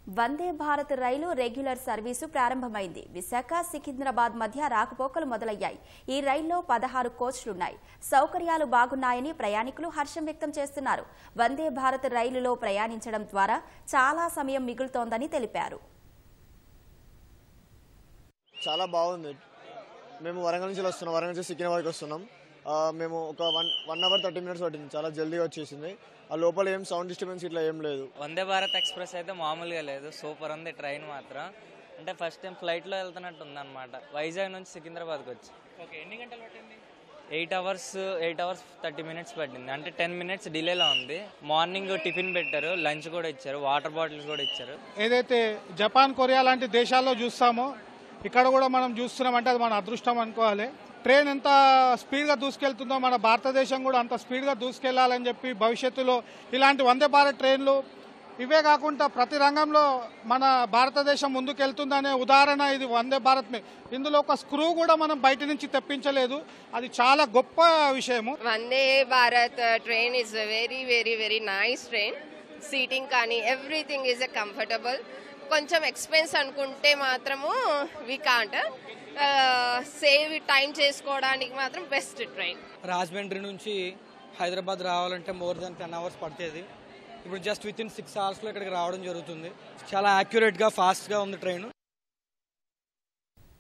వందే భారత్ రైలు regular service ప్రారంభమైంది విశాఖ సికింద్రాబాద్ మధ్య రాకపోకలు మొదలయ్యాయి ఈ రైల్లో పదహారు కోచ్లున్నాయి సౌకర్యాలు బాగున్నాయని ప్రయాణికులు హర్షం వ్యక్తం చేస్తున్నారు వందే భారత్ రైలులో ప్రయాణించడం ద్వారా చాలా సమయం మిగులుతోందని తెలిపారు చాలా బాగుంది మేము వరంగల్ నుంచి వస్తున్నాం వరంగల్ నుంచి సికింద్రాబాద్కి వస్తున్నాం ఆ, మేము ఒక one one hour thirty minutes పట్టింది చాలా జల్దీగా వచ్చేసింది ఆ లోపల ఏం సౌండ్ డిస్టర్బెన్స్ ఇట్లా ఏం లేదు వందే భారత్ ఎక్స్ప్రెస్ అయితే మామూలుగా లేదు సూపర్ ఉంది ట్రైన్ మాత్రం అంటే ఫస్ట్ టైం ఫ్లైట్లో వెళ్తున్నట్టు ఉందన్నమాట వైజాగ్ నుంచి సికింద్రాబాద్కి వచ్చి ఓకే ఎన్ని గంటలు పట్టింది eight hours eight hours thirty minutes పట్టింది అంటే టెన్ మినిట్స్ డిలేలో ఉంది మార్నింగ్ టిఫిన్ పెట్టారు లంచ్ కూడా ఇచ్చారు వాటర్ బాటిల్స్ కూడా ఇచ్చారు ఏదైతే జపాన్ కొరియా లాంటి దేశాల్లో చూస్తామో ఇక్కడ కూడా మనం చూస్తున్నామంటే అది మన అదృష్టం అనుకోవాలి ట్రైన్ ఎంత స్పీడ్గా దూసుకెళ్తుందో మన భారతదేశం కూడా అంత స్పీడ్గా దూసుకెళ్లాలని చెప్పి భవిష్యత్తులో ఇలాంటి వందే భారత్ ట్రైన్లు ఇవే కాకుండా ప్రతి రంగంలో మన భారతదేశం ముందుకెళ్తుందనే ఉదాహరణ ఇది వందే భారత్ మే ఇందులో ఒక స్క్రూ కూడా మనం బయట నుంచి తెప్పించలేదు అది చాలా గొప్ప విషయము Vande Bharat train is very very very nice train seating కానీ ఎవ్రీథింగ్ ఈజ్ ఎ కంఫర్టబుల్ కొంచెం ఎక్స్పెన్స్ అనుకుంటే మాత్రము వి కాంట్ సేవ్ టైం చేసుకోవడానికి మాత్రం బెస్ట్ ట్రైన్ రాజమండ్రి నుంచి హైదరాబాద్ రావాలంటే మోర్ దాన్ టెన్ అవర్స్ పడుతుంది ఇప్పుడు జస్ట్ విత్ ఇన్ సిక్స్ అవర్స్లో ఇక్కడికి రావడం జరుగుతుంది చాలా యాక్యురేట్గా ఫాస్ట్గా ఉంది ట్రైన్